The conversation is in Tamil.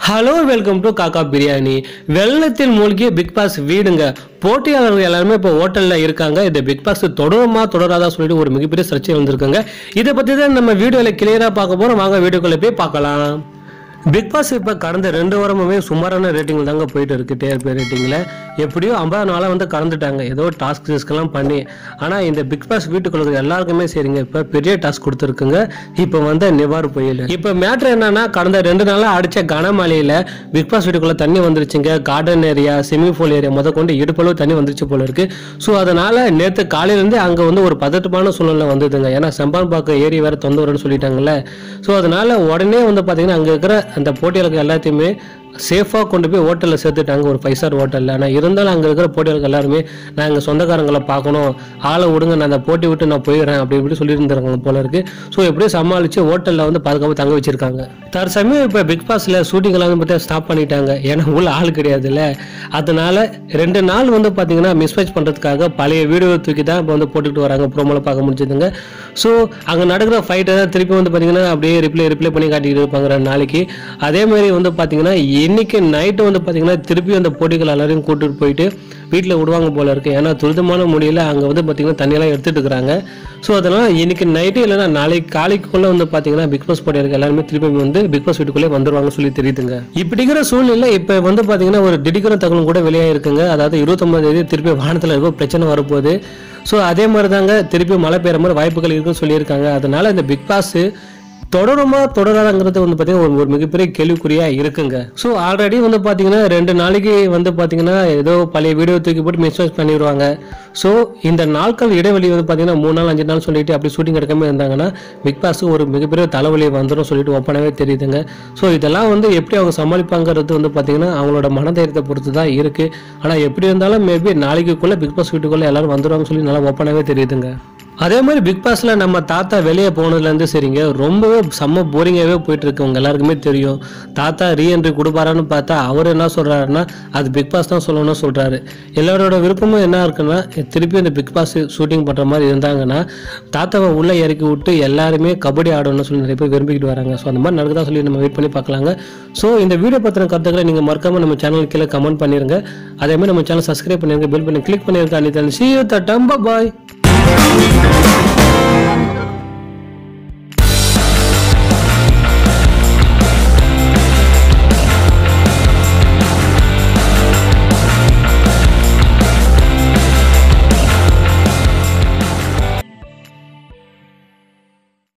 ஹலோ வெல்கம் டு காக்கா பிரியாணி வெள்ளத்தில் மூழ்கிய பிக் பாஸ் வீடுங்க போட்டியாளர்கள் எல்லாருமே இப்போ ஹோட்டலில் இருக்காங்க இந்த பிக் பாஸ் தொடருமா தொடராதா சொல்லிட்டு ஒரு மிகப்பெரிய சர்ச்சை வந்திருக்குங்க இதை பற்றி தான் நம்ம வீடியோவில் கிளியராக பார்க்க போகிறோம் வாங்க வீடியோக்குள்ளே போய் பார்க்கலாம் பிக் பாஸ் இப்போ கடந்த ரெண்டு வாரமுமே சுமாரான ரேட்டிங் தாங்க போயிட்டு இருக்கு டிஆர்பி ரேட்டிங்கில் எப்படியோ ஐம்பது நாளாக வந்து கடந்துட்டாங்க ஏதோ டாஸ்க் கிஸ்க்கெல்லாம் பண்ணி ஆனால் இந்த பிக் பாஸ் வீட்டுக்குள்ள இருக்கிற எல்லாருக்குமே சரிங்க இப்போ பெரிய டாஸ்க் கொடுத்துருக்குங்க இப்போ வந்து நிவார் புயல் இப்போ மேட்ரு என்னன்னா கடந்த ரெண்டு நாளாக அடித்த கனமழையில் பிக் பாஸ் வீட்டுக்குள்ளே தண்ணி வந்துருச்சுங்க garden area swimming pool area முத கொண்டு இடுப்பளவு தண்ணி வந்துருச்சு போல இருக்கு ஸோ அதனால நேற்று காலையிலேருந்து அங்கே வந்து ஒரு பதட்டமான சூழ்நிலை வந்ததுங்க ஏன்னா செம்பான்பாக்கம் ஏரி வேற தொந்த வரும்னு சொல்லிட்டாங்கல்ல ஸோ அதனால உடனே வந்து பார்த்தீங்கன்னா அங்கே இருக்கிற அந்த போட்டியாளர்கள் எல்லாத்தையுமே சேஃபாக கொண்டு போய் ஹோட்டலில் சேர்த்துட்டாங்க ஒரு ஃபைவ் ஸ்டார் ஹோட்டலில் ஆனால் இருந்தாலும் அங்கே இருக்கிற போட்டியாளர்கள் எல்லாருமே நான் எங்கள் சொந்தக்காரங்களை பார்க்கணும் ஆளை விடுங்க நான் அந்த போட்டி விட்டு நான் போயிடுறேன் அப்படி இப்படி சொல்லியிருந்தாங்க போல இருக்கு ஸோ எப்படியும் சமாளித்து ஹோட்டலில் வந்து பாதுகாப்பு தங்க வச்சிருக்காங்க தற்சமயம் இப்போ பிக் பாஸில் ஷூட்டிங்லாம் வந்து பார்த்தா ஸ்டாப் பண்ணிட்டாங்க ஏன்னா உள்ள ஆள் கிடையாதுல்ல அதனால ரெண்டு நாள் வந்து பார்த்தீங்கன்னா மிஸ்மேட்ச் பண்ணுறதுக்காக பழைய வீடியோ தூக்கி தான் இப்போ வந்து போட்டுக்கிட்டு வராங்க ப்ரோமோவில் பார்க்க முடிஞ்சதுங்க ஸோ அங்கே நடக்கிற ஃபைட்டை தான் திருப்பி வந்து பார்த்தீங்கன்னா அப்படியே ரிப்ளை ரிப்ளை பண்ணி காட்டிக்கிட்டு இருப்பாங்க ரெண்டு நாளைக்கு அதே மாதிரி வந்து பார்த்தீங்கன்னா இன்னைக்கு நைட்டு வந்து பார்த்தீங்கன்னா திருப்பி அந்த போட்டிகள் எல்லாரையும் கூட்டிட்டு போயிட்டு வீட்டில் விடுவாங்க போல இருக்கு ஏன்னா துரிதமான முடியல அங்கே வந்து பார்த்தீங்கன்னா தண்ணியெல்லாம் எடுத்துட்டு இருக்கிறாங்க ஸோ அதனால் இன்னைக்கு நைட்டு இல்லைன்னா நாளைக்கு காலைக்குள்ளே வந்து பார்த்தீங்கன்னா பிக் பாஸ் போட்டியாளர்கள் எல்லாருமே திருப்பி வந்து பிக் பாஸ் வீட்டுக்குள்ளே வந்துருவாங்க சொல்லி தெரியுதுங்க இப்படிங்கிற சூழ்நிலை இப்போ வந்து பார்த்தீங்கன்னா ஒரு திடீர்னு தகவலும் கூட வெளியாயிருக்குங்க அதாவது இருபத்தொம்பது தேதி திருப்பி வானத்தில் ஏதோ பிரச்சனை வரப்போகுது ஸோ அதே மாதிரி தாங்க திருப்பி மழை பெய்யுற மாதிரி வாய்ப்புகள் இருக்குன்னு சொல்லியிருக்காங்க அதனால இந்த பிக் பாஸ் தொடருமா தொடராங்கிறது வந்து பார்த்தீங்கன்னா ஒரு ஒரு மிகப்பெரிய கேள்விக்குறியாக இருக்குங்க ஸோ ஆல்ரெடி வந்து பார்த்தீங்கன்னா ரெண்டு நாளைக்கு வந்து பார்த்தீங்கன்னா ஏதோ பழைய வீடியோ தூக்கி போட்டு மிஸ்மேஜ் பண்ணிடுவாங்க ஸோ இந்த நாட்கள் இடைவெளி வந்து பார்த்தீங்கன்னா மூணு நாள் அஞ்சு நாள் சொல்லிட்டு அப்படி ஷூட்டிங் எடுக்காம இருந்தாங்கன்னா பிக் பாஸ் ஒரு மிகப்பெரிய தலைவலி வந்துடும் சொல்லிட்டு ஒப்பனவே தெரியுதுங்க ஸோ இதெல்லாம் வந்து எப்படி அவங்க சமாளிப்பாங்கிறது வந்து பார்த்தீங்கன்னா அவங்களோட மனதைரியத்தை பொறுத்து தான் இருக்குது ஆனால் எப்படி இருந்தாலும் மேபி நாளைக்குள்ளே பிக் பாஸ் வீட்டுக்குள்ளே எல்லாரும் வந்துடுவாங்கன்னு சொல்லி நல்லா ஒப்பனவே தெரியுதுங்க அதே மாதிரி பிக் பாஸ்ல நம்ம தாத்தா வெளியே போனதுலேருந்து சரிங்க ரொம்பவே செம்ம போரிங்காகவே போயிட்டு இருக்கு உங்க எல்லாருக்குமே தெரியும் தாத்தா ரீஎன்ட்ரி கொடுப்பாரான்னு பார்த்தா அவர் என்ன சொல்றாருன்னா அது பிக் பாஸ் தான் சொல்லணும்னு சொல்றாரு எல்லாரோட விருப்பமும் என்ன இருக்குன்னா திருப்பி இந்த பிக் பாஸ் ஷூட்டிங் பண்ற மாதிரி இருந்தாங்கன்னா தாத்தாவை உள்ள இறக்கி விட்டு எல்லாருமே கபடி ஆடணும்னு சொல்லி நிறைய பேர் விரும்பிக்கிட்டு வராங்க ஸோ அந்த மாதிரி நடக்குதா சொல்லி நம்ம வெயிட் பண்ணி பார்க்கலாங்க ஸோ இந்த வீடியோ பத்தின கருத்துக்களை நீங்க மறக்காம நம்ம சேனல் கீழே கமெண்ட் பண்ணிருங்க அதே மாதிரி நம்ம சேனல் சப்ஸ்கிரைப் பண்ணிருங்க பெல் பண்ணி கிளிக் பண்ணிருங்க அன்னைக்கு சி யூ தட்டம் பாய்